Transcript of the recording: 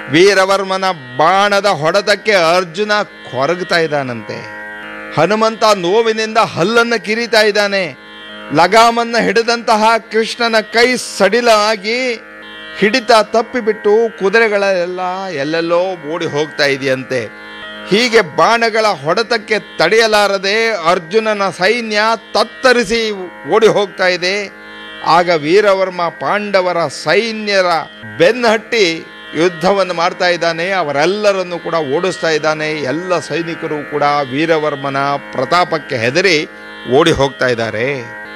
ವೀರವರ್ಮನ ಬಾಣದ ಹೊಡೆತಕ್ಕೆ ಅರ್ಜುನ ಕೊರಗ್ತಾ ಇದ್ದಾನಂತೆ ಹನುಮಂತ ನೋವಿನಿಂದ ಹಲ್ಲನ್ನ ಕಿರಿತಾ ಇದ್ದಾನೆ ಲಗಾಮನ್ನ ಹಿಡಿದಂತಹ ಕೃಷ್ಣನ ಕೈ ಸಡಿಲ ಆಗಿ ಹಿಡಿತ ತಪ್ಪಿಬಿಟ್ಟು ಕುದುರೆಗಳೆಲ್ಲ ಎಲ್ಲೆಲ್ಲೋ ಓಡಿ ಹೋಗ್ತಾ ಇದೆಯಂತೆ ಹೀಗೆ ಬಾಣಗಳ ಹೊಡೆತಕ್ಕೆ ತಡೆಯಲಾರದೆ ಅರ್ಜುನನ ಸೈನ್ಯ ತತ್ತರಿಸಿ ಓಡಿ ಹೋಗ್ತಾ ಇದೆ ಆಗ ವೀರವರ್ಮ ಪಾಂಡವರ ಸೈನ್ಯರ ಬೆನ್ನಹಟ್ಟಿ ಯುದ್ಧವನ್ನು ಮಾಡ್ತಾ ಇದ್ದಾನೆ ಅವರೆಲ್ಲರನ್ನು ಕೂಡ ಓಡಿಸ್ತಾ ಇದ್ದಾನೆ ಎಲ್ಲ ಸೈನಿಕರು ಕೂಡ ವೀರವರ್ಮನ ಪ್ರತಾಪಕ್ಕೆ ಹೆದರಿ ಓಡಿ ಹೋಗ್ತಾ ಇದ್ದಾರೆ